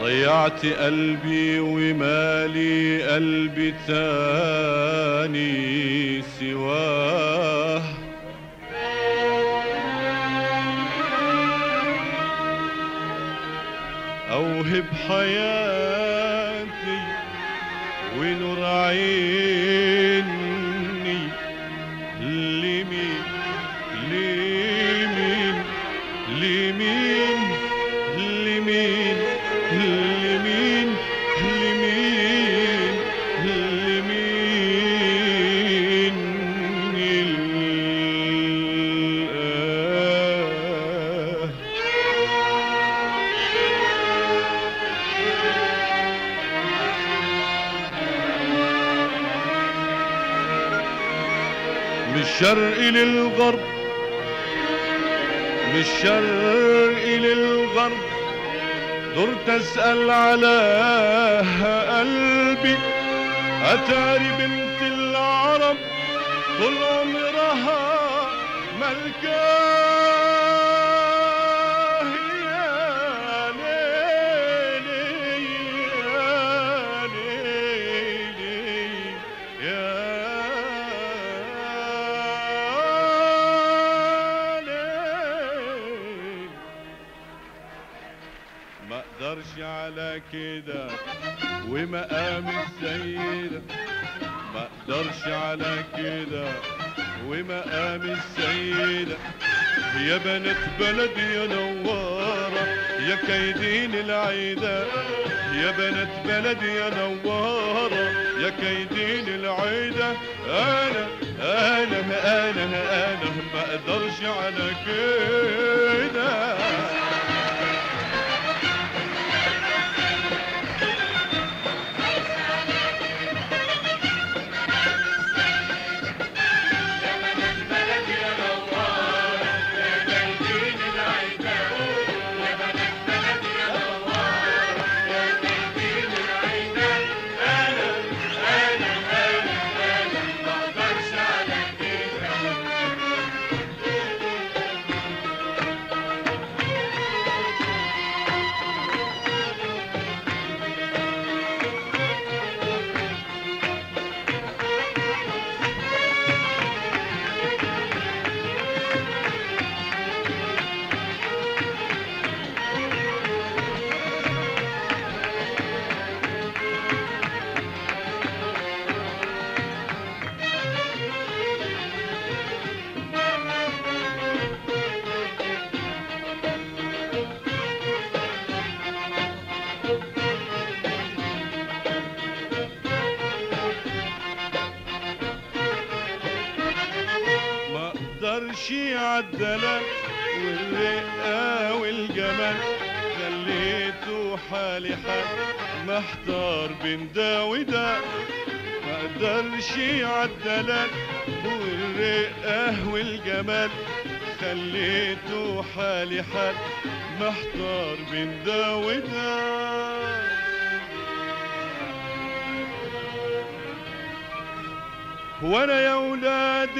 ضيعت قلبي ومالي قلبي تاني سواه أوهب حياتي ونور عيني لمين لمين لمين لمين لمين لمين لمين الآه من الشرق للغرب من الشرق للغرب دورت اسأل على قلبي أتاري بنت العرب طول عمرها ملكاه يا ليلي يا ليلي يا ليلي ما اقدرش على كده ومقام السيدة ما اقدرش على كده ومقام السيدة يا بنات بلدي يا نوارة يا كايدين العيدة يا بنات بلدي يا نوارة يا كايدين العيدة أنا أنا أنا أنا ما أقدرش على كده ما اقدرش عالدلال والرقة والجمال خليته حالي حال محتار بين ده وده ما اقدرش عالدلال والرقة والجمال خليته حالي حال محتار بين ده وده وانا يا ولاد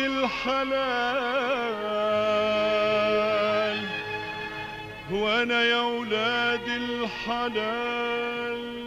الحلال وانا يا ولاد الحلال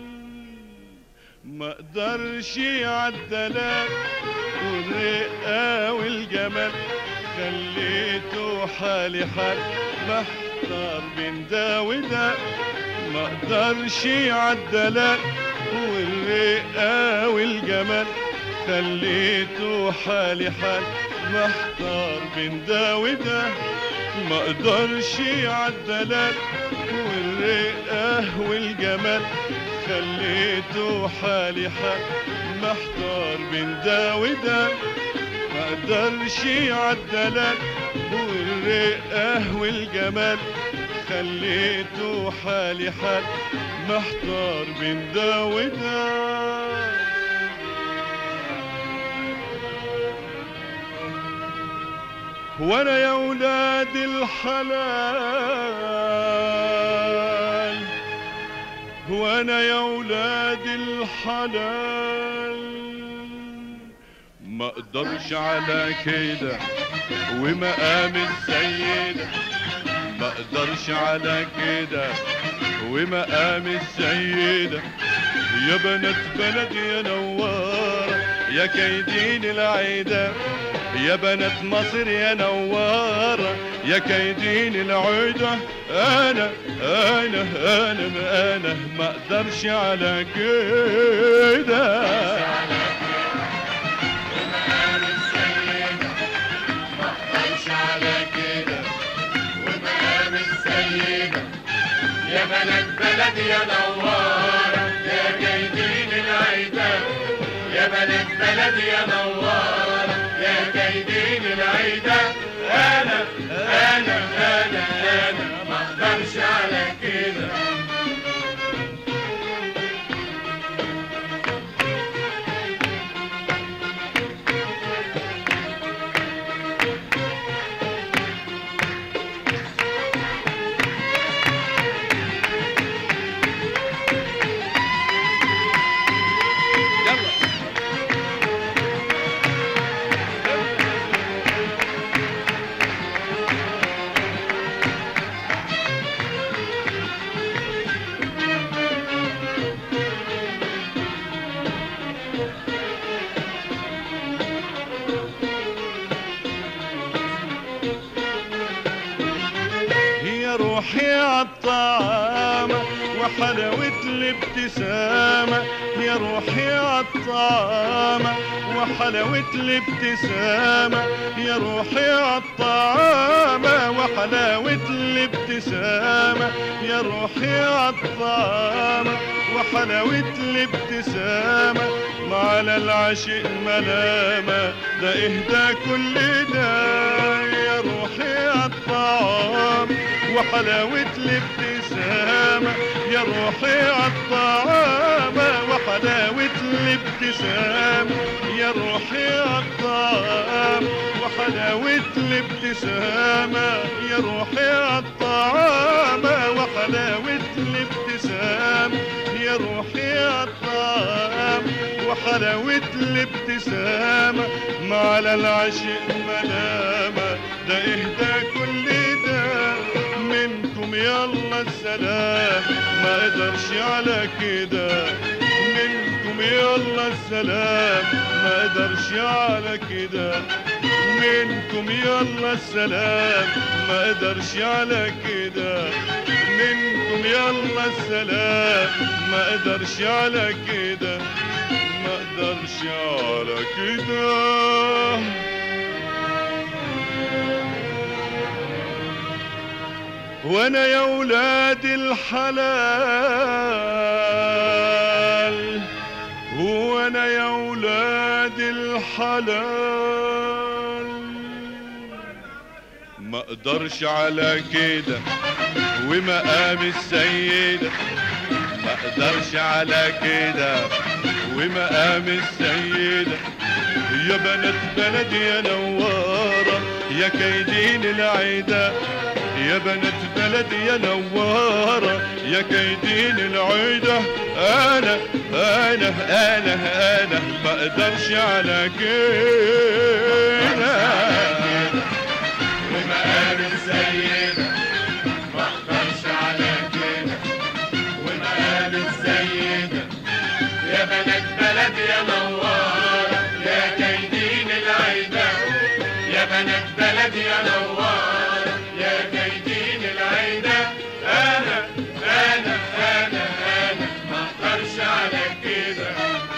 ما اقدرش عالدلال والرقة والجمال خليته حالي حال محتار بين ده وده ما اقدرش عالدلال والرقة والجمال خليته حالي حال محتار بين ده وده ما اقدرش عالدلال والرقة والجمال خليته حالي حال محتار بين ده وده ما اقدرش عالدلال والرقة والجمال خليته حالي حال محتار بين ده وده وانا يا ولاد الحلال وانا يا ولاد الحلال ما اقدرش على كده ومقام السيدة ما اقدرش على كده ومقام السيدة يا بنات بلدي يا نوارة يا كيدين العيدة يا بنات مصر يا نوارة يا كيدين العيدة انا انا انا انا ما اقدرش على كده يا بلد بلدي يا نوارة يا كيدين العيدة يا بلد بلدي يا نوارة يا كيدين العيدة أنا أنا أنا أنا ما أقدرش على كده هي روحي عالطعامة وحلاوة الابتسامة يا روحي عالطعامة وحلاوة الابتسامة يا روحي عالطعامة وحلاوة الابتسامة يا روحي عالطعامة وحلاوة الابتسامة ما على العشق ملامة ده اهدى كل ده يا روحي عالطعام وحلاوة الابتسامة يا روحي عالطعام وحلاوة الابتسامة يا روحي عالطعام وحلاوة الابتسامة يا روحي عالطعام وحلاوة الابتسامة يا روحي عالطعام وحلاوة الابتسامة ما على العشق ملامة ده اهدى كل ده منكم يلا السلام ما اقدرش على كده منكم يلا السلام ما اقدرش على كده منكم يلا السلام ما اقدرش على كده منكم يلا السلام ما اقدرش على كده ما اقدرش على كده وانا يا ولاد الحلال وانا يا ولاد الحلال ما اقدرش على كده ومقام السيدة ما اقدرش على كده ومقام السيدة يا بنات بلدي يا نوارة يا كيدين العيدة يا بنات بلدي يا نوارة يا كيدين العيدة أنا أنا أنا أنا ما أقدرش على كده ومقام السيدة ما اقدرش على كده ومقام السيدة يا بنات بلدي يا نوارة يا كيدين العيدة يا بنات بلدي يا نوارة يا كيدين العيدة أنا أنا أنا أنا ما اقدرش على كده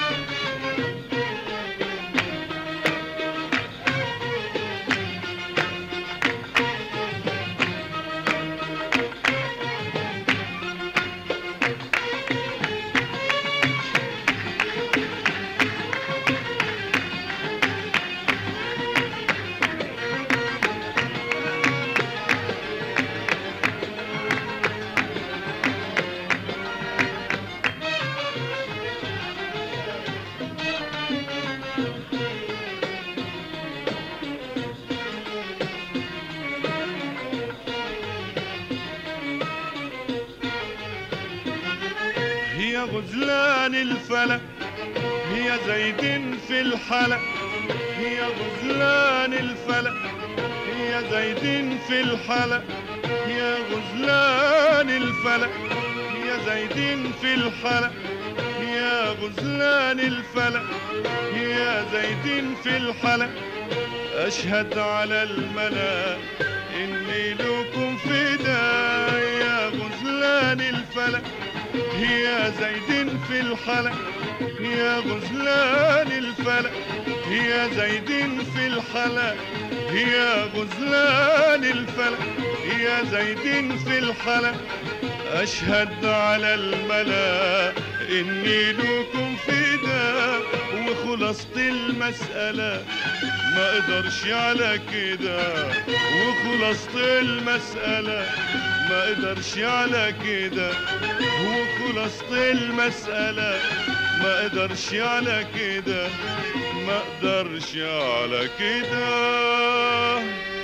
هي غزلان الفلك هي زيد في الحلق هي غزلان الفلك هي يا زايدين في الحلا يا غزلان الفلا يا زايدين في الحلا يا غزلان الفلا يا زايدين في الحلا أشهد على الملا إني لكم فدا يا غزلان الفلا يا زايدين في الحلا يا غزلان الفلا يا زايدين في الحلا يا غزلان الفلا يا زايدين في الحلا أشهد على الملا إني لكم فدا وخلصت المسألة ما اقدرش على كده وخلصت المسألة ما اقدرش على كده وخلصت المسألة ما اقدرش على كده ما اقدرش على كده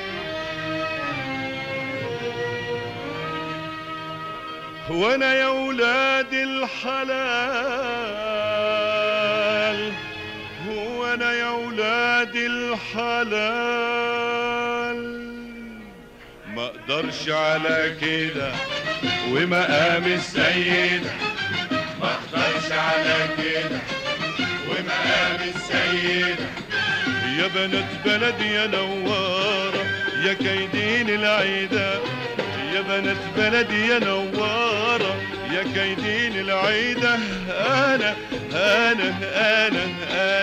وانا يا ولاد الحلال وانا يا ولاد الحلال ما اقدرش على كده ومقام السيدة ما اقدرش على كده ومقام السيدة يا بنات بلدي يا نوارة يا كيدين العيدة يا بنات بلدي يا نوارة يا كيدين العيدة أنا أنا أنا